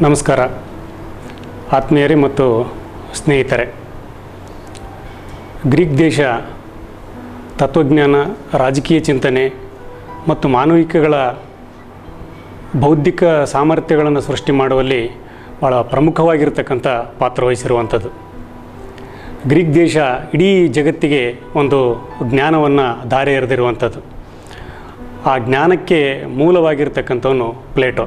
ನಮಸ್ಕಾರ ಆತ್ಮೀಯರೇ ಮತ್ತು ಸ್ನೇಹಿತರೆ ಗ್ರೀಕ್ ದೇಶ ತತ್ವಜ್ಞಾನ ರಾಜಕೀಯ ಚಿಂತನೆ ಮತ್ತು ಮಾನವಿಕಗಳ ಬೌದ್ಧಿಕ ಸಾಮರ್ಥ್ಯಗಳನ್ನು ಸೃಷ್ಟಿ ಮಾಡುವಲ್ಲಿ ಭಾಳ ಪ್ರಮುಖವಾಗಿರ್ತಕ್ಕಂಥ ಪಾತ್ರ ವಹಿಸಿರುವಂಥದ್ದು ಗ್ರೀಕ್ ದೇಶ ಇಡೀ ಜಗತ್ತಿಗೆ ಒಂದು ಜ್ಞಾನವನ್ನು ದಾರಿ ಎರೆದಿರುವಂಥದ್ದು ಆ ಜ್ಞಾನಕ್ಕೆ ಮೂಲವಾಗಿರ್ತಕ್ಕಂಥವನು ಪ್ಲೇಟೋ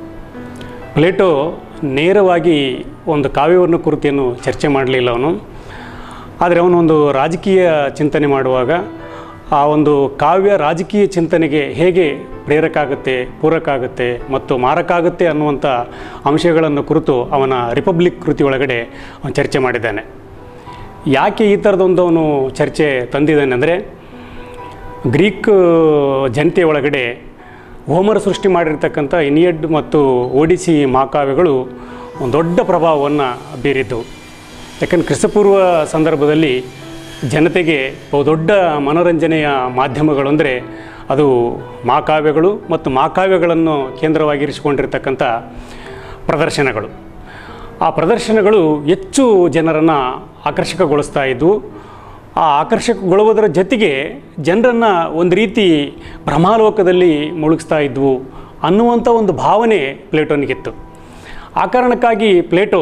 ಪ್ಲೇಟೋ ನೇರವಾಗಿ ಒಂದು ಕಾವ್ಯವನ್ನು ಕುರಿತೇನು ಚರ್ಚೆ ಮಾಡಲಿಲ್ಲ ಅವನು ಆದರೆ ಅವನೊಂದು ರಾಜಕೀಯ ಚಿಂತನೆ ಮಾಡುವಾಗ ಆ ಒಂದು ಕಾವ್ಯ ರಾಜಕೀಯ ಚಿಂತನೆಗೆ ಹೇಗೆ ಪ್ರೇರಕ ಆಗುತ್ತೆ ಪೂರಕ ಆಗುತ್ತೆ ಮತ್ತು ಮಾರಕ ಆಗುತ್ತೆ ಅನ್ನುವಂಥ ಅಂಶಗಳನ್ನು ಕುರಿತು ಅವನ ರಿಪಬ್ಲಿಕ್ ಕೃತಿ ಒಳಗಡೆ ಅವನು ಚರ್ಚೆ ಮಾಡಿದ್ದಾನೆ ಯಾಕೆ ಈ ಥರದೊಂದು ಅವನು ಚರ್ಚೆ ತಂದಿದ್ದಾನೆ ಅಂದರೆ ಗ್ರೀಕ್ ಜನತೆಯ ಒಳಗಡೆ ಹೋಮರ್ ಸೃಷ್ಟಿ ಮಾಡಿರ್ತಕ್ಕಂಥ ಇನಿಯಡ್ ಮತ್ತು ಓಡಿಸಿ ಮಹಾಕಾವ್ಯಗಳು ಒಂದು ದೊಡ್ಡ ಪ್ರಭಾವವನ್ನು ಬೀರಿದ್ದವು ಯಾಕಂದ್ರೆ ಕ್ರಿಸ್ತಪೂರ್ವ ಸಂದರ್ಭದಲ್ಲಿ ಜನತೆಗೆ ಬಹುದೊಡ್ಡ ಮನೋರಂಜನೆಯ ಮಾಧ್ಯಮಗಳು ಅಂದರೆ ಅದು ಮಹಾಕಾವ್ಯಗಳು ಮತ್ತು ಮಹಾಕಾವ್ಯಗಳನ್ನು ಕೇಂದ್ರವಾಗಿರಿಸಿಕೊಂಡಿರ್ತಕ್ಕಂಥ ಪ್ರದರ್ಶನಗಳು ಆ ಪ್ರದರ್ಶನಗಳು ಹೆಚ್ಚು ಜನರನ್ನು ಆಕರ್ಷಕಗೊಳಿಸ್ತಾ ಇದ್ವು ಆ ಆಕರ್ಷಕಗೊಳ್ಳುವುದರ ಜೊತೆಗೆ ಜನರನ್ನು ಒಂದು ರೀತಿ ಭ್ರಮಾಲೋಕದಲ್ಲಿ ಮುಳುಗಿಸ್ತಾ ಇದ್ವು ಅನ್ನುವಂಥ ಒಂದು ಭಾವನೆ ಪ್ಲೇಟೋನಿಗಿತ್ತು ಆ ಕಾರಣಕ್ಕಾಗಿ ಪ್ಲೇಟೋ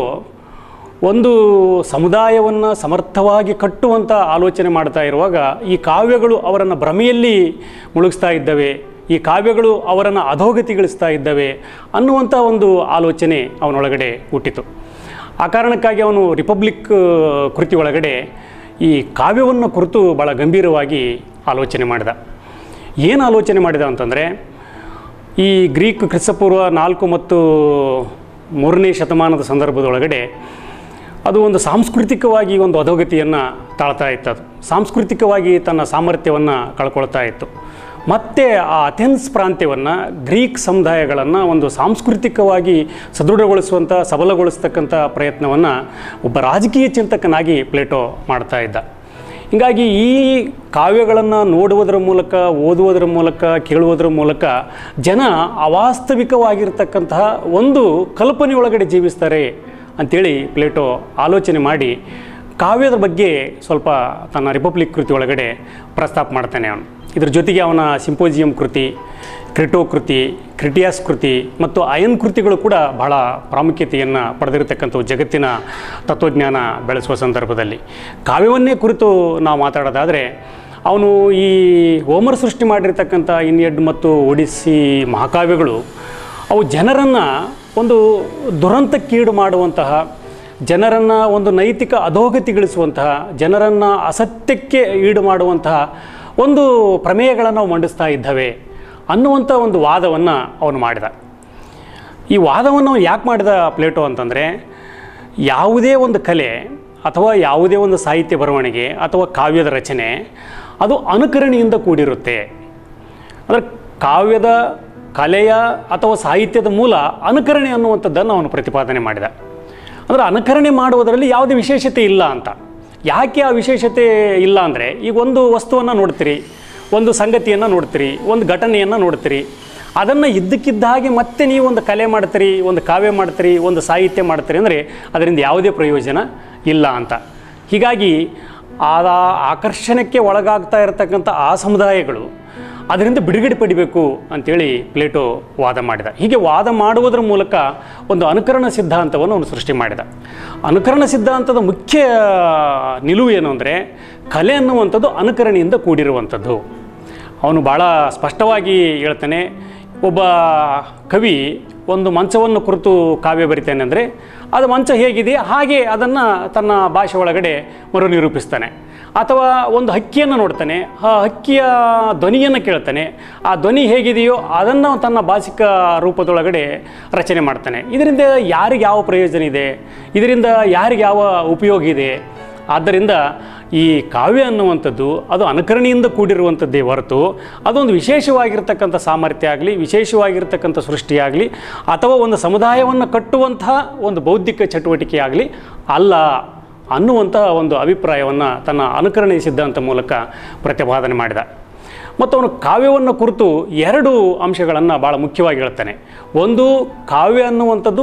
ಒಂದು ಸಮುದಾಯವನ್ನು ಸಮರ್ಥವಾಗಿ ಕಟ್ಟುವಂಥ ಆಲೋಚನೆ ಮಾಡ್ತಾ ಇರುವಾಗ ಈ ಕಾವ್ಯಗಳು ಅವರನ್ನು ಭ್ರಮೆಯಲ್ಲಿ ಮುಳುಗಿಸ್ತಾ ಇದ್ದವೆ ಈ ಕಾವ್ಯಗಳು ಅವರನ್ನು ಅಧೋಗತಿಗೊಳಿಸ್ತಾ ಇದ್ದವೆ ಅನ್ನುವಂಥ ಒಂದು ಆಲೋಚನೆ ಅವನೊಳಗಡೆ ಹುಟ್ಟಿತು ಆ ಕಾರಣಕ್ಕಾಗಿ ಅವನು ರಿಪಬ್ಲಿಕ್ ಕೃತಿ ಒಳಗಡೆ ಈ ಕಾವ್ಯವನ್ನು ಕುರಿತು ಭಾಳ ಗಂಭೀರವಾಗಿ ಆಲೋಚನೆ ಮಾಡಿದ ಏನು ಆಲೋಚನೆ ಮಾಡಿದ ಅಂತಂದರೆ ಈ ಗ್ರೀಕ್ ಕ್ರಿಸ್ತಪೂರ್ವ ನಾಲ್ಕು ಮತ್ತು ಮೂರನೇ ಶತಮಾನದ ಸಂದರ್ಭದೊಳಗಡೆ ಅದು ಒಂದು ಸಾಂಸ್ಕೃತಿಕವಾಗಿ ಒಂದು ಅಧೋಗತಿಯನ್ನು ತಾಳ್ತಾ ಇತ್ತು ಅದು ಸಾಂಸ್ಕೃತಿಕವಾಗಿ ತನ್ನ ಸಾಮರ್ಥ್ಯವನ್ನು ಕಳ್ಕೊಳ್ತಾ ಇತ್ತು ಮತ್ತು ಆ ಅಥೆನ್ಸ್ ಪ್ರಾಂತ್ಯವನ್ನು ಗ್ರೀಕ್ ಸಮುದಾಯಗಳನ್ನು ಒಂದು ಸಾಂಸ್ಕೃತಿಕವಾಗಿ ಸದೃಢಗೊಳಿಸುವಂಥ ಸಬಲಗೊಳಿಸ್ತಕ್ಕಂಥ ಪ್ರಯತ್ನವನ್ನು ಒಬ್ಬ ರಾಜಕೀಯ ಚಿಂತಕನಾಗಿ ಪ್ಲೇಟೋ ಮಾಡ್ತಾ ಇದ್ದ ಹೀಗಾಗಿ ಈ ಕಾವ್ಯಗಳನ್ನು ನೋಡುವುದರ ಮೂಲಕ ಓದುವುದರ ಮೂಲಕ ಕೇಳುವುದರ ಮೂಲಕ ಜನ ಅವಾಸ್ತವಿಕವಾಗಿರ್ತಕ್ಕಂತಹ ಒಂದು ಕಲ್ಪನೆಯೊಳಗಡೆ ಜೀವಿಸ್ತಾರೆ ಅಂಥೇಳಿ ಪ್ಲೇಟೋ ಆಲೋಚನೆ ಮಾಡಿ ಕಾವ್ಯದ ಬಗ್ಗೆ ಸ್ವಲ್ಪ ತನ್ನ ರಿಪಬ್ಲಿಕ್ ಕೃತಿ ಒಳಗಡೆ ಪ್ರಸ್ತಾಪ ಮಾಡ್ತಾನೆ ಅವನು ಇದ್ರ ಜೊತೆಗೆ ಅವನ ಸಿಂಪೋಸಿಯಂ ಕೃತಿ ಕ್ರಿಟೋ ಕೃತಿ ಕ್ರಿಟಿಯಾಸ್ ಕೃತಿ ಮತ್ತು ಅಯನ್ ಕೃತಿಗಳು ಕೂಡ ಬಹಳ ಪ್ರಾಮುಖ್ಯತೆಯನ್ನು ಪಡೆದಿರತಕ್ಕಂಥವು ಜಗತ್ತಿನ ತತ್ವಜ್ಞಾನ ಬೆಳೆಸುವ ಸಂದರ್ಭದಲ್ಲಿ ಕಾವ್ಯವನ್ನೇ ಕುರಿತು ನಾವು ಮಾತಾಡೋದಾದರೆ ಅವನು ಈ ಹೋಮರ್ ಸೃಷ್ಟಿ ಮಾಡಿರ್ತಕ್ಕಂಥ ಇನ್ಯಡ್ ಮತ್ತು ಒಡಿಸ್ಸಿ ಮಹಾಕಾವ್ಯಗಳು ಅವು ಜನರನ್ನು ಒಂದು ದುರಂತಕ್ಕೀಡು ಮಾಡುವಂತಹ ಜನರನ್ನು ಒಂದು ನೈತಿಕ ಅಧೋಗತಿಗೊಳಿಸುವಂತಹ ಜನರನ್ನು ಅಸತ್ಯಕ್ಕೆ ಈಡು ಮಾಡುವಂತಹ ಒಂದು ಪ್ರಮೇಯಗಳನ್ನು ನಾವು ಮಂಡಿಸ್ತಾ ಇದ್ದಾವೆ ಅನ್ನುವಂಥ ಒಂದು ವಾದವನ್ನು ಅವನು ಮಾಡಿದ ಈ ವಾದವನ್ನು ಅವನು ಯಾಕೆ ಮಾಡಿದ ಪ್ಲೇಟೋ ಅಂತಂದರೆ ಯಾವುದೇ ಒಂದು ಕಲೆ ಅಥವಾ ಯಾವುದೇ ಒಂದು ಸಾಹಿತ್ಯ ಬರವಣಿಗೆ ಅಥವಾ ಕಾವ್ಯದ ರಚನೆ ಅದು ಅನುಕರಣೆಯಿಂದ ಕೂಡಿರುತ್ತೆ ಅಂದರೆ ಕಾವ್ಯದ ಕಲೆಯ ಅಥವಾ ಸಾಹಿತ್ಯದ ಮೂಲ ಅನುಕರಣೆ ಅನ್ನುವಂಥದ್ದನ್ನು ಅವನು ಪ್ರತಿಪಾದನೆ ಮಾಡಿದ ಅಂದರೆ ಅನುಕರಣೆ ಮಾಡುವುದರಲ್ಲಿ ಯಾವುದೇ ವಿಶೇಷತೆ ಇಲ್ಲ ಅಂತ ಯಾಕೆ ಆ ವಿಶೇಷತೆ ಇಲ್ಲ ಅಂದರೆ ಈಗ ಒಂದು ವಸ್ತುವನ್ನು ನೋಡ್ತೀರಿ ಒಂದು ಸಂಗತಿಯನ್ನು ನೋಡ್ತೀರಿ ಒಂದು ಘಟನೆಯನ್ನು ನೋಡ್ತೀರಿ ಅದನ್ನು ಇದ್ದಕ್ಕಿದ್ದ ಹಾಗೆ ಮತ್ತೆ ನೀವು ಒಂದು ಕಲೆ ಮಾಡ್ತೀರಿ ಒಂದು ಕಾವ್ಯ ಮಾಡ್ತೀರಿ ಒಂದು ಸಾಹಿತ್ಯ ಮಾಡ್ತೀರಿ ಅಂದರೆ ಅದರಿಂದ ಯಾವುದೇ ಪ್ರಯೋಜನ ಇಲ್ಲ ಅಂತ ಹೀಗಾಗಿ ಆ ಆಕರ್ಷಣೆಗೆ ಒಳಗಾಗ್ತಾ ಇರತಕ್ಕಂಥ ಆ ಸಮುದಾಯಗಳು ಅದರಿಂದ ಬಿಡುಗಡೆ ಪಡಿಬೇಕು ಅಂತೇಳಿ ಪ್ಲೇಟೋ ವಾದ ಮಾಡಿದ ಹೀಗೆ ವಾದ ಮಾಡುವುದರ ಮೂಲಕ ಒಂದು ಅನುಕರಣ ಸಿದ್ಧಾಂತವನ್ನು ಅವನು ಸೃಷ್ಟಿ ಮಾಡಿದ ಅನುಕರಣ ಸಿದ್ಧಾಂತದ ಮುಖ್ಯ ನಿಲುವು ಏನು ಅಂದರೆ ಕಲೆ ಅನ್ನುವಂಥದ್ದು ಅನುಕರಣೆಯಿಂದ ಕೂಡಿರುವಂಥದ್ದು ಅವನು ಭಾಳ ಸ್ಪಷ್ಟವಾಗಿ ಹೇಳ್ತಾನೆ ಒಬ್ಬ ಕವಿ ಒಂದು ಮಂಚವನ್ನು ಕುರಿತು ಕಾವ್ಯ ಬರಿತಾನೆ ಅಂದರೆ ಅದು ಮಂಚ ಹೇಗಿದೆ ಹಾಗೆ ಅದನ್ನು ತನ್ನ ಭಾಷೆ ಒಳಗಡೆ ಮರು ನಿರೂಪಿಸ್ತಾನೆ ಅಥವಾ ಒಂದು ಹಕ್ಕಿಯನ್ನು ನೋಡ್ತಾನೆ ಆ ಹಕ್ಕಿಯ ಧ್ವನಿಯನ್ನು ಕೇಳ್ತಾನೆ ಆ ಧ್ವನಿ ಹೇಗಿದೆಯೋ ಅದನ್ನು ತನ್ನ ಭಾಷಿಕ ರೂಪದೊಳಗಡೆ ರಚನೆ ಮಾಡ್ತಾನೆ ಇದರಿಂದ ಯಾರಿಗೆ ಯಾವ ಪ್ರಯೋಜನ ಇದೆ ಇದರಿಂದ ಯಾರಿಗೆ ಯಾವ ಉಪಯೋಗ ಇದೆ ಆದ್ದರಿಂದ ಈ ಕಾವ್ಯ ಅನ್ನುವಂಥದ್ದು ಅದು ಅನುಕರಣೆಯಿಂದ ಕೂಡಿರುವಂಥದ್ದೇ ಹೊರತು ಅದೊಂದು ವಿಶೇಷವಾಗಿರ್ತಕ್ಕಂಥ ಸಾಮರ್ಥ್ಯ ಆಗಲಿ ವಿಶೇಷವಾಗಿರ್ತಕ್ಕಂಥ ಸೃಷ್ಟಿಯಾಗಲಿ ಅಥವಾ ಒಂದು ಸಮುದಾಯವನ್ನು ಕಟ್ಟುವಂತಹ ಒಂದು ಬೌದ್ಧಿಕ ಚಟುವಟಿಕೆ ಆಗಲಿ ಅಲ್ಲ ಅನ್ನುವಂಥ ಒಂದು ಅಭಿಪ್ರಾಯವನ್ನು ತನ್ನ ಅನುಕರಣೆ ಸಿದ್ಧಾಂತ ಮೂಲಕ ಪ್ರತಿಪಾದನೆ ಮಾಡಿದ ಮತ್ತು ಅವನು ಕಾವ್ಯವನ್ನು ಕುರಿತು ಎರಡು ಅಂಶಗಳನ್ನು ಭಾಳ ಮುಖ್ಯವಾಗಿ ಹೇಳ್ತಾನೆ ಒಂದು ಕಾವ್ಯ ಅನ್ನುವಂಥದ್ದು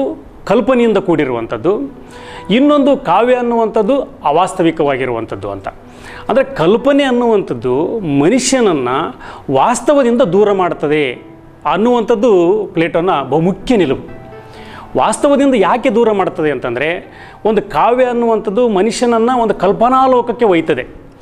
ಕಲ್ಪನೆಯಿಂದ ಕೂಡಿರುವಂಥದ್ದು ಇನ್ನೊಂದು ಕಾವ್ಯ ಅನ್ನುವಂಥದ್ದು ಅವಾಸ್ತವಿಕವಾಗಿರುವಂಥದ್ದು ಅಂತ ಅಂದರೆ ಕಲ್ಪನೆ ಅನ್ನುವಂಥದ್ದು ಮನುಷ್ಯನನ್ನು ವಾಸ್ತವದಿಂದ ದೂರ ಮಾಡ್ತದೆ ಅನ್ನುವಂಥದ್ದು ಪ್ಲೇಟೋನ ಬಹುಮುಖ್ಯ ನಿಲುವು ವಾಸ್ತವದಿಂದ ಯಾಕೆ ದೂರ ಮಾಡ್ತದೆ ಅಂತಂದರೆ ಒಂದು ಕಾವ್ಯ ಅನ್ನುವಂಥದ್ದು ಮನುಷ್ಯನನ್ನು ಒಂದು ಕಲ್ಪನಾಲೋಕಕ್ಕೆ ಒಯ್ತದೆ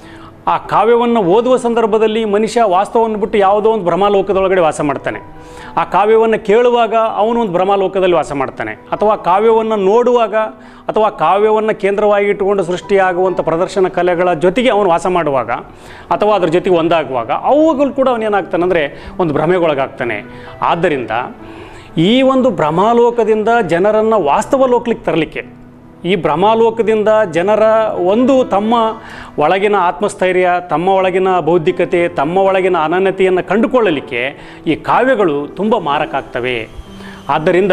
ಆ ಕಾವ್ಯವನ್ನು ಓದುವ ಸಂದರ್ಭದಲ್ಲಿ ಮನುಷ್ಯ ವಾಸ್ತವವನ್ನು ಬಿಟ್ಟು ಯಾವುದೋ ಒಂದು ಭ್ರಮಾಲೋಕದೊಳಗಡೆ ವಾಸ ಮಾಡ್ತಾನೆ ಆ ಕಾವ್ಯವನ್ನು ಕೇಳುವಾಗ ಅವನು ಒಂದು ಭ್ರಮಾಲೋಕದಲ್ಲಿ ವಾಸ ಮಾಡ್ತಾನೆ ಅಥವಾ ಕಾವ್ಯವನ್ನು ನೋಡುವಾಗ ಅಥವಾ ಕಾವ್ಯವನ್ನು ಕೇಂದ್ರವಾಗಿ ಇಟ್ಟುಕೊಂಡು ಸೃಷ್ಟಿಯಾಗುವಂಥ ಪ್ರದರ್ಶನ ಕಲೆಗಳ ಜೊತೆಗೆ ಅವನು ವಾಸ ಮಾಡುವಾಗ ಅಥವಾ ಅದ್ರ ಜೊತೆಗೆ ಒಂದಾಗುವಾಗ ಅವುಗಳು ಕೂಡ ಅವನೇನಾಗ್ತಾನೆ ಅಂದರೆ ಒಂದು ಭ್ರಮೆಗೊಳಗಾಗ್ತಾನೆ ಆದ್ದರಿಂದ ಈ ಒಂದು ಭ್ರಮಾಲೋಕದಿಂದ ಜನರನ್ನು ವಾಸ್ತವ ಲೋಕಲಿಕ್ಕೆ ತರಲಿಕ್ಕೆ ಈ ಭ್ರಮಾಲೋಕದಿಂದ ಜನರ ಒಂದು ತಮ್ಮ ಒಳಗಿನ ಆತ್ಮಸ್ಥೈರ್ಯ ತಮ್ಮ ಒಳಗಿನ ಬೌದ್ಧಿಕತೆ ತಮ್ಮ ಒಳಗಿನ ಅನನ್ಯತೆಯನ್ನು ಕಂಡುಕೊಳ್ಳಲಿಕ್ಕೆ ಈ ಕಾವ್ಯಗಳು ತುಂಬ ಮಾರಕ ಆಗ್ತವೆ ಆದ್ದರಿಂದ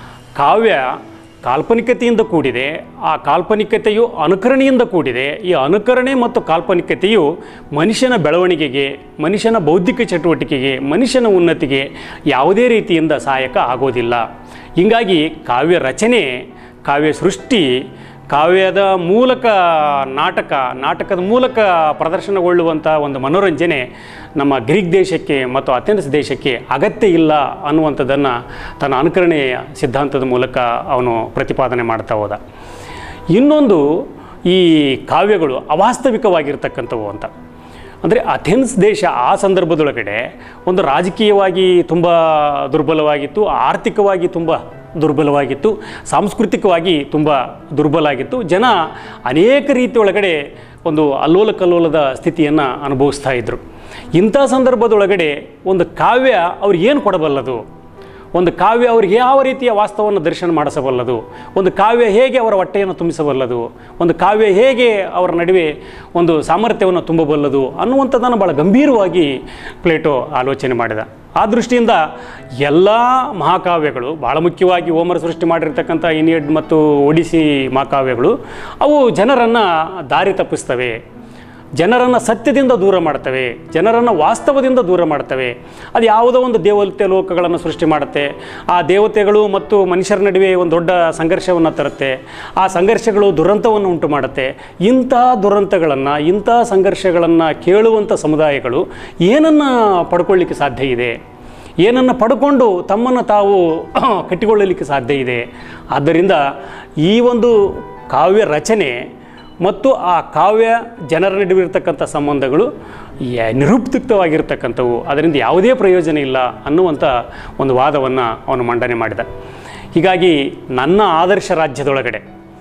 ಕಾವ್ಯ ಕಾಲ್ಪನಿಕತೆಯಿಂದ ಕೂಡಿದೆ ಆ ಕಾಲ್ಪನಿಕತೆಯು ಅನುಕರಣೆಯಿಂದ ಕೂಡಿದೆ ಈ ಅನುಕರಣೆ ಮತ್ತು ಕಾಲ್ಪನಿಕತೆಯು ಮನುಷ್ಯನ ಬೆಳವಣಿಗೆಗೆ ಮನುಷ್ಯನ ಬೌದ್ಧಿಕ ಚಟುವಟಿಕೆಗೆ ಮನುಷ್ಯನ ಉನ್ನತಿಗೆ ಯಾವುದೇ ರೀತಿಯಿಂದ ಸಹಾಯಕ ಆಗೋದಿಲ್ಲ ಹೀಗಾಗಿ ಕಾವ್ಯ ರಚನೆ ಕಾವ್ಯ ಸೃಷ್ಟಿ ಕಾವ್ಯದ ಮೂಲಕ ನಾಟಕ ನಾಟಕದ ಮೂಲಕ ಪ್ರದರ್ಶನಗೊಳ್ಳುವಂಥ ಒಂದು ಮನೋರಂಜನೆ ನಮ್ಮ ಗ್ರೀಕ್ ದೇಶಕ್ಕೆ ಮತ್ತು ಅಥೆನ್ಸ್ ದೇಶಕ್ಕೆ ಅಗತ್ಯ ಇಲ್ಲ ಅನ್ನುವಂಥದ್ದನ್ನು ತನ್ನ ಅನುಕರಣೆಯ ಸಿದ್ಧಾಂತದ ಮೂಲಕ ಅವನು ಪ್ರತಿಪಾದನೆ ಮಾಡ್ತಾ ಹೋದ ಇನ್ನೊಂದು ಈ ಕಾವ್ಯಗಳು ಅವಾಸ್ತವಿಕವಾಗಿರ್ತಕ್ಕಂಥವು ಅಂತ ಅಂದರೆ ಅಥೆನ್ಸ್ ದೇಶ ಆ ಸಂದರ್ಭದೊಳಗಡೆ ಒಂದು ರಾಜಕೀಯವಾಗಿ ತುಂಬ ದುರ್ಬಲವಾಗಿತ್ತು ಆರ್ಥಿಕವಾಗಿ ತುಂಬ ದುರ್ಬಲವಾಗಿತ್ತು ಸಾಂಸ್ಕೃತಿಕವಾಗಿ ತುಂಬ ದುರ್ಬಲ ಆಗಿತ್ತು ಜನ ಅನೇಕ ರೀತಿಯೊಳಗಡೆ ಒಂದು ಅಲ್ಲೋಲ ಕಲ್ಲೋಲದ ಸ್ಥಿತಿಯನ್ನು ಅನುಭವಿಸ್ತಾ ಇದ್ದರು ಇಂಥ ಸಂದರ್ಭದೊಳಗಡೆ ಒಂದು ಕಾವ್ಯ ಅವ್ರಿಗೆ ಏನು ಕೊಡಬಲ್ಲದು ಒಂದು ಕಾವ್ಯ ಅವ್ರಿಗೆ ಯಾವ ರೀತಿಯ ವಾಸ್ತವವನ್ನು ದರ್ಶನ ಮಾಡಿಸಬಲ್ಲದು ಒಂದು ಕಾವ್ಯ ಹೇಗೆ ಅವರ ಹೊಟ್ಟೆಯನ್ನು ತುಂಬಿಸಬಲ್ಲದು ಒಂದು ಕಾವ್ಯ ಹೇಗೆ ಅವರ ನಡುವೆ ಒಂದು ಸಾಮರ್ಥ್ಯವನ್ನು ತುಂಬಬಲ್ಲದು ಅನ್ನುವಂಥದ್ದನ್ನು ಭಾಳ ಗಂಭೀರವಾಗಿ ಪ್ಲೇಟೋ ಆಲೋಚನೆ ಮಾಡಿದ ಆ ದೃಷ್ಟಿಯಿಂದ ಎಲ್ಲ ಮಹಾಕಾವ್ಯಗಳು ಭಾಳ ಮುಖ್ಯವಾಗಿ ಓಮರ ಸೃಷ್ಟಿ ಮಾಡಿರ್ತಕ್ಕಂಥ ಇನಿಯಡ್ ಮತ್ತು ಒಡಿಸಿ ಮಹಾಕಾವ್ಯಗಳು ಅವು ಜನರನ್ನು ದಾರಿ ತಪ್ಪಿಸ್ತವೆ ಜನರನ್ನು ಸತ್ಯದಿಂದ ದೂರ ಮಾಡ್ತವೆ ಜನರನ್ನು ವಾಸ್ತವದಿಂದ ದೂರ ಮಾಡ್ತವೆ ಅದು ಯಾವುದೋ ಒಂದು ದೇವತೆ ಲೋಕಗಳನ್ನು ಸೃಷ್ಟಿ ಮಾಡುತ್ತೆ ಆ ದೇವತೆಗಳು ಮತ್ತು ಮನುಷ್ಯರ ನಡುವೆ ಒಂದು ದೊಡ್ಡ ಸಂಘರ್ಷವನ್ನು ತರುತ್ತೆ ಆ ಸಂಘರ್ಷಗಳು ದುರಂತವನ್ನು ಉಂಟು ಮಾಡುತ್ತೆ ಇಂಥ ದುರಂತಗಳನ್ನು ಇಂಥ ಸಂಘರ್ಷಗಳನ್ನು ಕೇಳುವಂಥ ಸಮುದಾಯಗಳು ಏನನ್ನು ಪಡ್ಕೊಳ್ಳಿಕ್ಕೆ ಸಾಧ್ಯ ಇದೆ ಏನನ್ನು ಪಡ್ಕೊಂಡು ತಮ್ಮನ್ನು ತಾವು ಕಟ್ಟಿಕೊಳ್ಳಲಿಕ್ಕೆ ಸಾಧ್ಯ ಇದೆ ಆದ್ದರಿಂದ ಈ ಒಂದು ಕಾವ್ಯ ರಚನೆ ಮತ್ತು ಆ ಕಾವ್ಯ ಜನರ ನಡುವೆ ಇರತಕ್ಕಂಥ ಸಂಬಂಧಗಳು ಯ- ನಿರುಪಯುಕ್ತವಾಗಿರ್ತಕ್ಕಂಥವು ಅದರಿಂದ ಯಾವುದೇ ಪ್ರಯೋಜನ ಇಲ್ಲ ಅನ್ನುವಂಥ ಒಂದು ವಾದವನ್ನು ಅವನು ಮಂಡನೆ ಮಾಡಿದ ಹೀಗಾಗಿ ನನ್ನ ಆದರ್ಶ ರಾಜ್ಯದೊಳಗಡೆ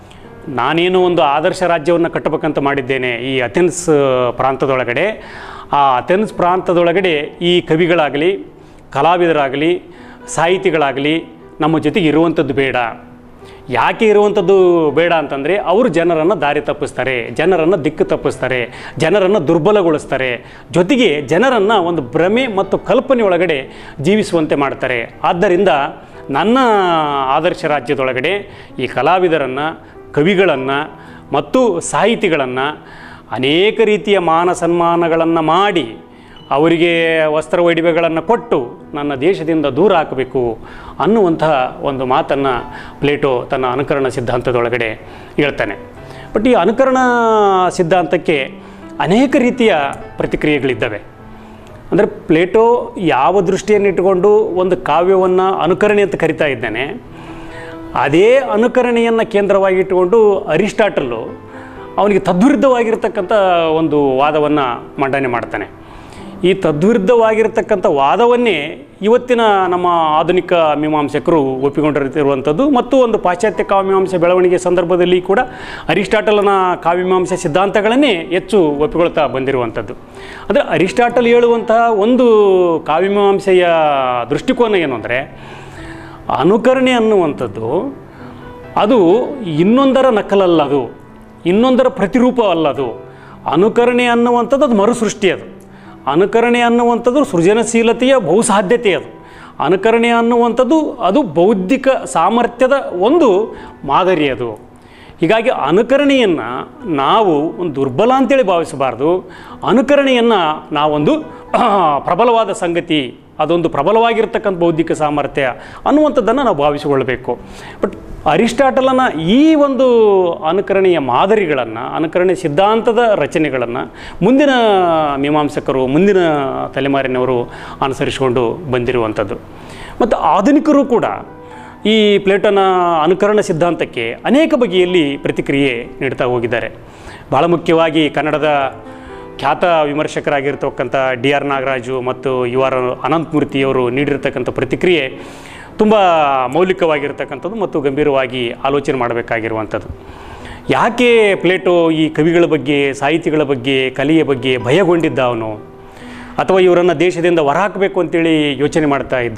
ನಾನೇನು ಒಂದು ಆದರ್ಶ ರಾಜ್ಯವನ್ನು ಕಟ್ಟಬೇಕಂತ ಮಾಡಿದ್ದೇನೆ ಈ ಅಥೆನ್ಸ್ ಪ್ರಾಂತದೊಳಗಡೆ ಆ ಅಥೆನ್ಸ್ ಪ್ರಾಂತದೊಳಗಡೆ ಈ ಕವಿಗಳಾಗಲಿ ಕಲಾವಿದರಾಗಲಿ ಸಾಹಿತಿಗಳಾಗಲಿ ನಮ್ಮ ಜೊತೆಗೆ ಇರುವಂಥದ್ದು ಬೇಡ ಯಾಕೆ ಇರುವಂಥದ್ದು ಬೇಡ ಅಂತಂದರೆ ಅವರು ಜನರನ್ನು ದಾರಿ ತಪ್ಪಿಸ್ತಾರೆ ಜನರನ್ನು ದಿಕ್ಕು ತಪ್ಪಿಸ್ತಾರೆ ಜನರನ್ನು ದುರ್ಬಲಗೊಳಿಸ್ತಾರೆ ಜೊತೆಗೆ ಜನರನ್ನು ಒಂದು ಭ್ರಮೆ ಮತ್ತು ಕಲ್ಪನೆ ಒಳಗಡೆ ಜೀವಿಸುವಂತೆ ಮಾಡ್ತಾರೆ ಆದ್ದರಿಂದ ನನ್ನ ಆದರ್ಶ ರಾಜ್ಯದೊಳಗಡೆ ಈ ಕಲಾವಿದರನ್ನು ಕವಿಗಳನ್ನು ಮತ್ತು ಸಾಹಿತಿಗಳನ್ನು ಅನೇಕ ರೀತಿಯ ಮಾನ ಸನ್ಮಾನಗಳನ್ನು ಮಾಡಿ ಅವರಿಗೆ ವಸ್ತ್ರ ಒಡವೆಗಳನ್ನು ಕೊಟ್ಟು ನನ್ನ ದೇಶದಿಂದ ದೂರ ಹಾಕಬೇಕು ಅನ್ನುವಂತಹ ಒಂದು ಮಾತನ್ನು ಪ್ಲೇಟೋ ತನ್ನ ಅನುಕರಣ ಸಿದ್ಧಾಂತದೊಳಗಡೆ ಹೇಳ್ತಾನೆ ಬಟ್ ಈ ಅನುಕರಣ ಸಿದ್ಧಾಂತಕ್ಕೆ ಅನೇಕ ರೀತಿಯ ಪ್ರತಿಕ್ರಿಯೆಗಳಿದ್ದಾವೆ ಅಂದರೆ ಪ್ಲೇಟೋ ಯಾವ ದೃಷ್ಟಿಯನ್ನಿಟ್ಟುಕೊಂಡು ಒಂದು ಕಾವ್ಯವನ್ನು ಅನುಕರಣೆ ಅಂತ ಕರಿತಾ ಇದ್ದಾನೆ ಅದೇ ಅನುಕರಣೆಯನ್ನು ಕೇಂದ್ರವಾಗಿಟ್ಟುಕೊಂಡು ಅರಿಸ್ಟಾಟಲ್ಲು ಅವನಿಗೆ ತದ್ವಿರುದ್ಧವಾಗಿರ್ತಕ್ಕಂಥ ಒಂದು ವಾದವನ್ನು ಮಂಡನೆ ಮಾಡ್ತಾನೆ ಈ ತದ್ವಿರುದ್ಧವಾಗಿರ್ತಕ್ಕಂಥ ವಾದವನ್ನೇ ಇವತ್ತಿನ ನಮ್ಮ ಆಧುನಿಕ ಮೀಮಾಂಸಕರು ಒಪ್ಪಿಕೊಂಡಿರುವಂಥದ್ದು ಮತ್ತು ಒಂದು ಪಾಶ್ಚಾತ್ಯ ಕಾವ್ಯಮೀಮಾಂಸೆ ಬೆಳವಣಿಗೆ ಸಂದರ್ಭದಲ್ಲಿ ಕೂಡ ಅರಿಸ್ಟಾಟಲನ ಕಾವ್ಯಮೀಮಾಂಸೆ ಸಿದ್ಧಾಂತಗಳನ್ನೇ ಹೆಚ್ಚು ಒಪ್ಪಿಕೊಳ್ತಾ ಬಂದಿರುವಂಥದ್ದು ಅಂದರೆ ಅರಿಸ್ಟಾಟಲ್ ಹೇಳುವಂತಹ ಒಂದು ಕಾವ್ಯಮೀಮಾಂಸೆಯ ದೃಷ್ಟಿಕೋನ ಏನು ಅಂದರೆ ಅನುಕರಣೆ ಅನ್ನುವಂಥದ್ದು ಅದು ಇನ್ನೊಂದರ ನಕಲಲ್ಲದು ಇನ್ನೊಂದರ ಪ್ರತಿರೂಪ ಅಲ್ಲದು ಅನುಕರಣೆ ಅನ್ನುವಂಥದ್ದು ಅದು ಮರುಸೃಷ್ಟಿ ಅದು ಅನುಕರಣೆ ಅನ್ನುವಂಥದ್ದು ಸೃಜನಶೀಲತೆಯ ಬಹುಸಾಧ್ಯತೆ ಅದು ಅನುಕರಣೆ ಅನ್ನುವಂಥದ್ದು ಅದು ಬೌದ್ಧಿಕ ಸಾಮರ್ಥ್ಯದ ಒಂದು ಮಾದರಿ ಅದು ಹೀಗಾಗಿ ಅನುಕರಣೆಯನ್ನು ನಾವು ಒಂದು ದುರ್ಬಲ ಅಂತೇಳಿ ಭಾವಿಸಬಾರ್ದು ಅನುಕರಣೆಯನ್ನು ನಾವೊಂದು ಪ್ರಬಲವಾದ ಸಂಗತಿ ಅದೊಂದು ಪ್ರಬಲವಾಗಿರ್ತಕ್ಕಂಥ ಬೌದ್ಧಿಕ ಸಾಮರ್ಥ್ಯ ಅನ್ನುವಂಥದ್ದನ್ನು ನಾವು ಭಾವಿಸಿಕೊಳ್ಬೇಕು ಬಟ್ ಅರಿಸ್ಟಾಟಲನ ಈ ಒಂದು ಅನುಕರಣೆಯ ಮಾದರಿಗಳನ್ನು ಅನುಕರಣೆ ಸಿದ್ಧಾಂತದ ರಚನೆಗಳನ್ನು ಮುಂದಿನ ಮೀಮಾಂಸಕರು ಮುಂದಿನ ತಲೆಮಾರಿನವರು ಅನುಸರಿಸಿಕೊಂಡು ಬಂದಿರುವಂಥದ್ದು ಮತ್ತು ಆಧುನಿಕರು ಕೂಡ ಈ ಪ್ಲೇಟನ ಅನುಕರಣ ಸಿದ್ಧಾಂತಕ್ಕೆ ಅನೇಕ ಬಗೆಯಲ್ಲಿ ಪ್ರತಿಕ್ರಿಯೆ ನೀಡ್ತಾ ಹೋಗಿದ್ದಾರೆ ಬಹಳ ಮುಖ್ಯವಾಗಿ ಕನ್ನಡದ ಖ್ಯಾತ ವಿಮರ್ಶಕರಾಗಿರ್ತಕ್ಕಂಥ ಡಿ ಆರ್ ನಾಗರಾಜು ಮತ್ತು ಯು ಆರ್ ಅನಂತಮೂರ್ತಿಯವರು ನೀಡಿರ್ತಕ್ಕಂಥ ಪ್ರತಿಕ್ರಿಯೆ ತುಂಬ ಮೌಲಿಕವಾಗಿರ್ತಕ್ಕಂಥದ್ದು ಮತ್ತು ಗಂಭೀರವಾಗಿ ಆಲೋಚನೆ ಮಾಡಬೇಕಾಗಿರುವಂಥದ್ದು ಯಾಕೆ ಪ್ಲೇಟೋ ಈ ಕವಿಗಳ ಬಗ್ಗೆ ಸಾಹಿತಿಗಳ ಬಗ್ಗೆ ಕಲೆಯ ಬಗ್ಗೆ ಭಯಗೊಂಡಿದ್ದ ಅವನು ಅಥವಾ ಇವರನ್ನು ದೇಶದಿಂದ ಹೊರಹಾಕಬೇಕು ಅಂತೇಳಿ ಯೋಚನೆ ಮಾಡ್ತಾ ಇದ್ದ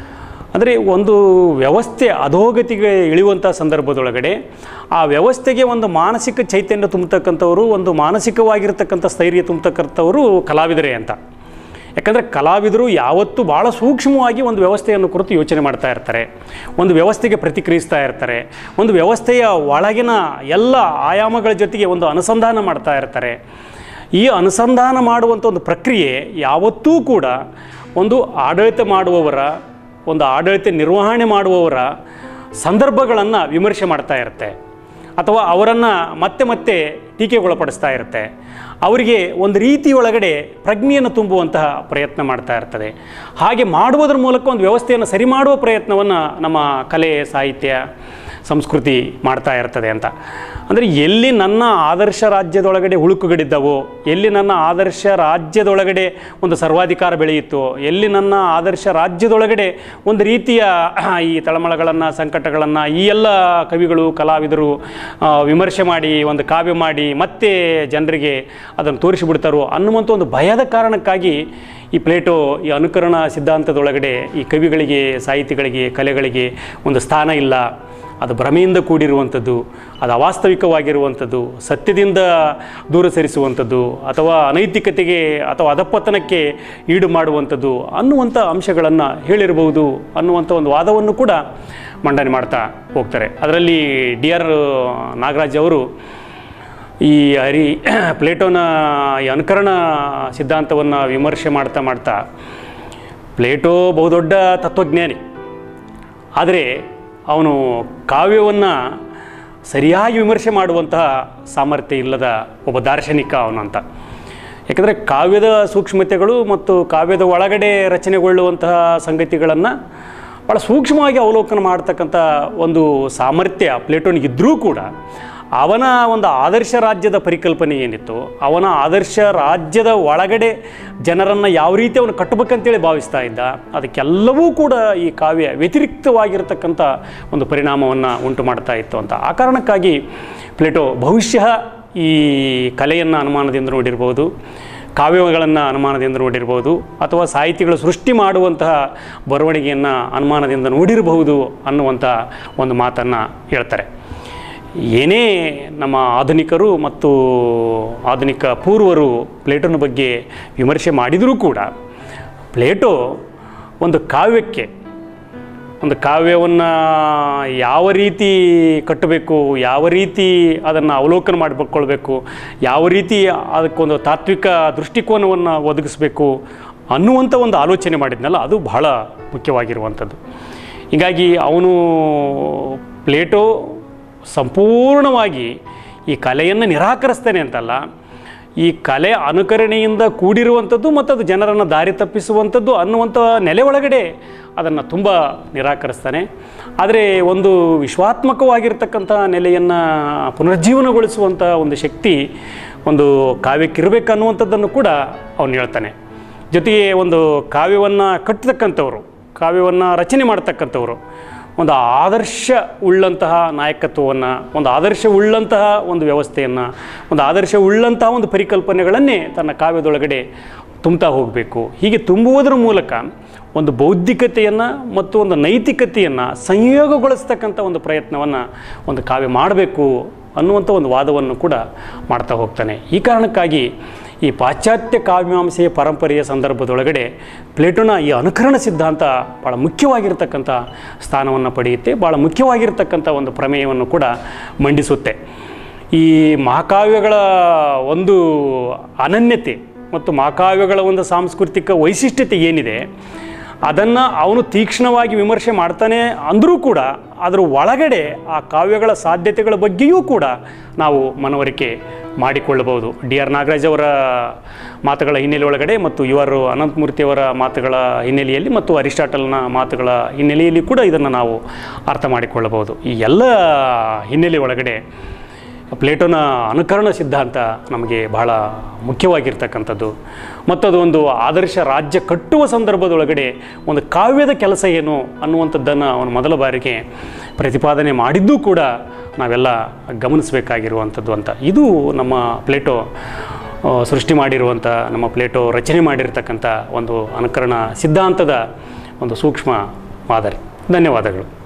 ಅಂದರೆ ಒಂದು ವ್ಯವಸ್ಥೆ ಅಧೋಗತಿಗೆ ಇಳಿಯುವಂಥ ಸಂದರ್ಭದೊಳಗಡೆ ಆ ವ್ಯವಸ್ಥೆಗೆ ಒಂದು ಮಾನಸಿಕ ಚೈತನ್ಯ ತುಂಬತಕ್ಕಂಥವರು ಒಂದು ಮಾನಸಿಕವಾಗಿರ್ತಕ್ಕಂಥ ಸ್ಥೈರ್ಯ ತುಂಬತಕ್ಕಂಥವರು ಕಲಾವಿದರೇ ಅಂತ ಯಾಕಂದರೆ ಕಲಾವಿದರು ಯಾವತ್ತೂ ಭಾಳ ಸೂಕ್ಷ್ಮವಾಗಿ ಒಂದು ವ್ಯವಸ್ಥೆಯನ್ನು ಕುರಿತು ಯೋಚನೆ ಮಾಡ್ತಾ ಇರ್ತಾರೆ ಒಂದು ವ್ಯವಸ್ಥೆಗೆ ಪ್ರತಿಕ್ರಿಯಿಸ್ತಾ ಇರ್ತಾರೆ ಒಂದು ವ್ಯವಸ್ಥೆಯ ಒಳಗಿನ ಎಲ್ಲ ಆಯಾಮಗಳ ಜೊತೆಗೆ ಒಂದು ಅನುಸಂಧಾನ ಮಾಡ್ತಾ ಇರ್ತಾರೆ ಈ ಅನುಸಂಧಾನ ಮಾಡುವಂಥ ಒಂದು ಪ್ರಕ್ರಿಯೆ ಯಾವತ್ತೂ ಕೂಡ ಒಂದು ಆಡಳಿತ ಮಾಡುವವರ ಒಂದು ಆಡಳಿತ ನಿರ್ವಹಣೆ ಮಾಡುವವರ ಸಂದರ್ಭಗಳನ್ನು ವಿಮರ್ಶೆ ಮಾಡ್ತಾ ಇರುತ್ತೆ ಅಥವಾ ಅವರನ್ನು ಮತ್ತೆ ಮತ್ತೆ ಟೀಕೆಗೊಳಪಡಿಸ್ತಾ ಇರುತ್ತೆ ಅವರಿಗೆ ಒಂದು ರೀತಿಯೊಳಗಡೆ ಪ್ರಜ್ಞೆಯನ್ನು ತುಂಬುವಂತಹ ಪ್ರಯತ್ನ ಮಾಡ್ತಾ ಇರ್ತದೆ ಹಾಗೆ ಮಾಡುವುದರ ಮೂಲಕ ಒಂದು ವ್ಯವಸ್ಥೆಯನ್ನು ಸರಿ ಮಾಡುವ ಪ್ರಯತ್ನವನ್ನು ನಮ್ಮ ಕಲೆ ಸಾಹಿತ್ಯ ಸಂಸ್ಕೃತಿ ಮಾಡ್ತಾ ಇರ್ತದೆ ಅಂತ ಅಂದರೆ ಎಲ್ಲಿ ನನ್ನ ಆದರ್ಶ ರಾಜ್ಯದೊಳಗಡೆ ಹುಳುಕುಗಳಿದ್ದವೋ ಎಲ್ಲಿ ನನ್ನ ಆದರ್ಶ ರಾಜ್ಯದೊಳಗಡೆ ಒಂದು ಸರ್ವಾಧಿಕಾರ ಬೆಳೆಯಿತು ಎಲ್ಲಿ ನನ್ನ ಆದರ್ಶ ರಾಜ್ಯದೊಳಗಡೆ ಒಂದು ರೀತಿಯ ಈ ತಳಮಳಗಳನ್ನು ಸಂಕಟಗಳನ್ನು ಈ ಎಲ್ಲ ಕವಿಗಳು ಕಲಾವಿದರು ಆ, ವಿಮರ್ಶೆ ಮಾಡಿ ಒಂದು ಕಾವ್ಯ ಮಾಡಿ ಮತ್ತೆ ಜನರಿಗೆ ಅದನ್ನು ತೋರಿಸಿಬಿಡ್ತಾರೋ ಅನ್ನುವಂಥ ಒಂದು ಭಯದ ಕಾರಣಕ್ಕಾಗಿ ಈ ಪ್ಲೇಟೋ ಈ ಅನುಕರಣ ಸಿದ್ಧಾಂತದೊಳಗಡೆ ಈ ಕವಿಗಳಿಗೆ ಸಾಹಿತಿಗಳಿಗೆ ಕಲೆಗಳಿಗೆ ಒಂದು ಸ್ಥಾನ ಇಲ್ಲ ಅದು ಭ್ರಮೆಯಿಂದ ಕೂಡಿರುವಂಥದ್ದು ಅದು ಅವಾಸ್ತವಿಕವಾಗಿರುವಂಥದ್ದು ಸತ್ಯದಿಂದ ದೂರ ಸರಿಸುವಂಥದ್ದು ಅಥವಾ ಅನೈತಿಕತೆಗೆ ಅಥವಾ ಅಧಪತನಕ್ಕೆ ಈಡು ಮಾಡುವಂಥದ್ದು ಅನ್ನುವಂಥ ಅಂಶಗಳನ್ನು ಹೇಳಿರಬಹುದು ಅನ್ನುವಂಥ ಒಂದು ವಾದವನ್ನು ಕೂಡ ಮಂಡನೆ ಮಾಡ್ತಾ ಹೋಗ್ತಾರೆ ಅದರಲ್ಲಿ ಡಿ ಆರ್ ನಾಗರಾಜ್ ಅವರು ಈ ಹರಿ ಪ್ಲೇಟೋನ ಈ ಅನುಕರಣ ಸಿದ್ಧಾಂತವನ್ನು ವಿಮರ್ಶೆ ಮಾಡ್ತಾ ಮಾಡ್ತಾ ಪ್ಲೇಟೋ ಬಹುದೊಡ್ಡ ತತ್ವಜ್ಞಾನಿ ಆದರೆ ಅವನು ಕಾವ್ಯವನ್ನು ಸರಿಯಾಗಿ ವಿಮರ್ಶೆ ಮಾಡುವಂತಹ ಸಾಮರ್ಥ್ಯ ಇಲ್ಲದ ಒಬ್ಬ ದಾರ್ಶನಿಕ ಅವನು ಅಂತ ಯಾಕಂದರೆ ಕಾವ್ಯದ ಸೂಕ್ಷ್ಮತೆಗಳು ಮತ್ತು ಕಾವ್ಯದ ಒಳಗಡೆ ರಚನೆಗೊಳ್ಳುವಂತಹ ಸಂಗತಿಗಳನ್ನು ಭಾಳ ಸೂಕ್ಷ್ಮವಾಗಿ ಅವಲೋಕನ ಮಾಡ್ತಕ್ಕಂಥ ಒಂದು ಸಾಮರ್ಥ್ಯ ಪ್ಲೇಟೋನಿಗಿದ್ದರೂ ಕೂಡ ಅವನ ಒಂದು ಆದರ್ಶ ರಾಜ್ಯದ ಪರಿಕಲ್ಪನೆ ಏನಿತ್ತು ಅವನ ಆದರ್ಶ ರಾಜ್ಯದ ಒಳಗಡೆ ಜನರನ್ನು ಯಾವ ರೀತಿ ಅವನು ಕಟ್ಟಬೇಕಂತೇಳಿ ಭಾವಿಸ್ತಾ ಇದ್ದ ಅದಕ್ಕೆಲ್ಲವೂ ಕೂಡ ಈ ಕಾವ್ಯ ವ್ಯತಿರಿಕ್ತವಾಗಿರ್ತಕ್ಕಂಥ ಒಂದು ಪರಿಣಾಮವನ್ನು ಉಂಟು ಮಾಡ್ತಾ ಇತ್ತು ಅಂತ ಆ ಕಾರಣಕ್ಕಾಗಿ ಪ್ಲೇಟೋ ಬಹುಶಃ ಈ ಕಲೆಯನ್ನು ಅನುಮಾನದಿಂದ ನೋಡಿರ್ಬೋದು ಕಾವ್ಯಗಳನ್ನು ಅನುಮಾನದಿಂದ ನೋಡಿರ್ಬೋದು ಅಥವಾ ಸಾಹಿತಿಗಳು ಸೃಷ್ಟಿ ಮಾಡುವಂತಹ ಬರವಣಿಗೆಯನ್ನು ಅನುಮಾನದಿಂದ ನೋಡಿರಬಹುದು ಅನ್ನುವಂಥ ಒಂದು ಮಾತನ್ನು ಹೇಳ್ತಾರೆ ಏನೇ ನಮ್ಮ ಆಧುನಿಕರು ಮತ್ತು ಆಧುನಿಕ ಪೂರ್ವರು ಪ್ಲೇಟೋನ ಬಗ್ಗೆ ವಿಮರ್ಶೆ ಮಾಡಿದರೂ ಕೂಡ ಪ್ಲೇಟೋ ಒಂದು ಕಾವ್ಯಕ್ಕೆ ಒಂದು ಕಾವ್ಯವನ್ನು ಯಾವ ರೀತಿ ಕಟ್ಟಬೇಕು ಯಾವ ರೀತಿ ಅದನ್ನು ಅವಲೋಕನ ಮಾಡಿಕೊಳ್ಬೇಕು ಯಾವ ರೀತಿ ಅದಕ್ಕೊಂದು ತಾತ್ವಿಕ ದೃಷ್ಟಿಕೋನವನ್ನು ಒದಗಿಸ್ಬೇಕು ಅನ್ನುವಂಥ ಒಂದು ಆಲೋಚನೆ ಮಾಡಿದ್ನಲ್ಲ ಅದು ಬಹಳ ಮುಖ್ಯವಾಗಿರುವಂಥದ್ದು ಹೀಗಾಗಿ ಅವನು ಪ್ಲೇಟೋ ಸಂಪೂರ್ಣವಾಗಿ ಈ ಕಲೆಯನ್ನು ನಿರಾಕರಿಸ್ತಾನೆ ಅಂತಲ್ಲ ಈ ಕಲೆ ಅನುಕರಣೆಯಿಂದ ಕೂಡಿರುವಂಥದ್ದು ಮತ್ತು ಅದು ಜನರನ್ನು ದಾರಿ ತಪ್ಪಿಸುವಂಥದ್ದು ಅನ್ನುವಂಥ ನೆಲೆ ಒಳಗಡೆ ಅದನ್ನು ತುಂಬ ನಿರಾಕರಿಸ್ತಾನೆ ಆದರೆ ಒಂದು ವಿಶ್ವಾತ್ಮಕವಾಗಿರ್ತಕ್ಕಂಥ ನೆಲೆಯನ್ನು ಪುನರ್ಜೀವನಗೊಳಿಸುವಂಥ ಒಂದು ಶಕ್ತಿ ಒಂದು ಕಾವ್ಯಕ್ಕಿರಬೇಕು ಅನ್ನುವಂಥದ್ದನ್ನು ಕೂಡ ಅವನು ಹೇಳ್ತಾನೆ ಜೊತೆಗೆ ಒಂದು ಕಾವ್ಯವನ್ನು ಕಟ್ಟತಕ್ಕಂಥವ್ರು ಕಾವ್ಯವನ್ನು ರಚನೆ ಮಾಡ್ತಕ್ಕಂಥವ್ರು ಒಂದು ಆದರ್ಶ ಉಳ್ಳಂತಹ ನಾಯಕತ್ವವನ್ನು ಒಂದು ಆದರ್ಶ ಉಳ್ಳಂತಹ ಒಂದು ವ್ಯವಸ್ಥೆಯನ್ನು ಒಂದು ಆದರ್ಶ ಉಳ್ಳಂತಹ ಒಂದು ಪರಿಕಲ್ಪನೆಗಳನ್ನೇ ತನ್ನ ಕಾವ್ಯದೊಳಗಡೆ ತುಂಬ್ತಾ ಹೋಗಬೇಕು ಹೀಗೆ ತುಂಬುವುದರ ಮೂಲಕ ಒಂದು ಬೌದ್ಧಿಕತೆಯನ್ನು ಮತ್ತು ಒಂದು ನೈತಿಕತೆಯನ್ನು ಸಂಯೋಗಗೊಳಿಸ್ತಕ್ಕಂಥ ಒಂದು ಪ್ರಯತ್ನವನ್ನು ಒಂದು ಕಾವ್ಯ ಮಾಡಬೇಕು ಅನ್ನುವಂಥ ಒಂದು ವಾದವನ್ನು ಕೂಡ ಮಾಡ್ತಾ ಹೋಗ್ತಾನೆ ಈ ಕಾರಣಕ್ಕಾಗಿ ಈ ಪಾಶ್ಚಾತ್ಯ ಕಾವ್ಯಮೀಮಾಂಸೆಯ ಪರಂಪರೆಯ ಸಂದರ್ಭದೊಳಗಡೆ ಪ್ಲೇಟೋನ ಈ ಅನುಕರಣ ಸಿದ್ಧಾಂತ ಭಾಳ ಮುಖ್ಯವಾಗಿರ್ತಕ್ಕಂಥ ಸ್ಥಾನವನ್ನು ಪಡೆಯುತ್ತೆ ಭಾಳ ಮುಖ್ಯವಾಗಿರ್ತಕ್ಕಂಥ ಒಂದು ಪ್ರಮೇಯವನ್ನು ಕೂಡ ಮಂಡಿಸುತ್ತೆ ಈ ಮಹಾಕಾವ್ಯಗಳ ಒಂದು ಅನನ್ಯತೆ ಮತ್ತು ಮಹಾಕಾವ್ಯಗಳ ಒಂದು ಸಾಂಸ್ಕೃತಿಕ ವೈಶಿಷ್ಟ್ಯತೆ ಏನಿದೆ ಅದನ್ನು ಅವನು ತೀಕ್ಷ್ಣವಾಗಿ ವಿಮರ್ಶೆ ಮಾಡ್ತಾನೆ ಅಂದರೂ ಕೂಡ ಅದರ ಒಳಗಡೆ ಆ ಕಾವ್ಯಗಳ ಸಾಧ್ಯತೆಗಳ ಬಗ್ಗೆಯೂ ಕೂಡ ನಾವು ಮನವರಿಕೆ ಮಾಡಿಕೊಳ್ಳಬಹುದು ಡಿ ಆರ್ ನಾಗರಾಜ್ ಅವರ ಮಾತುಗಳ ಹಿನ್ನೆಲೆ ಒಳಗಡೆ ಮತ್ತು ಇವರು ಅನಂತಮೂರ್ತಿಯವರ ಮಾತುಗಳ ಹಿನ್ನೆಲೆಯಲ್ಲಿ ಮತ್ತು ಅರಿಸ್ಟಾಟಲ್ನ ಮಾತುಗಳ ಹಿನ್ನೆಲೆಯಲ್ಲಿ ಕೂಡ ಇದನ್ನು ನಾವು ಅರ್ಥ ಮಾಡಿಕೊಳ್ಳಬಹುದು ಈ ಎಲ್ಲ ಹಿನ್ನೆಲೆ ಒಳಗಡೆ ಪ್ಲೇಟೋನ ಅನುಕರಣ ಸಿದ್ಧಾಂತ ನಮಗೆ ಬಹಳ ಮುಖ್ಯವಾಗಿರ್ತಕ್ಕಂಥದ್ದು ಮತ್ತು ಅದು ಒಂದು ಆದರ್ಶ ರಾಜ್ಯ ಕಟ್ಟುವ ಸಂದರ್ಭದೊಳಗಡೆ ಒಂದು ಕಾವ್ಯದ ಕೆಲಸ ಏನು ಅನ್ನುವಂಥದ್ದನ್ನು ಅವನು ಮೊದಲ ಬಾರಿಗೆ ಪ್ರತಿಪಾದನೆ ಮಾಡಿದ್ದೂ ಕೂಡ ನಾವೆಲ್ಲ ಗಮನಿಸಬೇಕಾಗಿರುವಂಥದ್ದು ಅಂತ ಇದು ನಮ್ಮ ಪ್ಲೇಟೋ ಆ, ಸೃಷ್ಟಿ ಮಾಡಿರುವಂಥ ನಮ್ಮ ಪ್ಲೇಟೋ ರಚನೆ ಮಾಡಿರ್ತಕ್ಕಂಥ ಒಂದು ಅನುಕರಣ ಸಿದ್ಧಾಂತದ ಒಂದು ಸೂಕ್ಷ್ಮ ಮಾದರಿ ಧನ್ಯವಾದಗಳು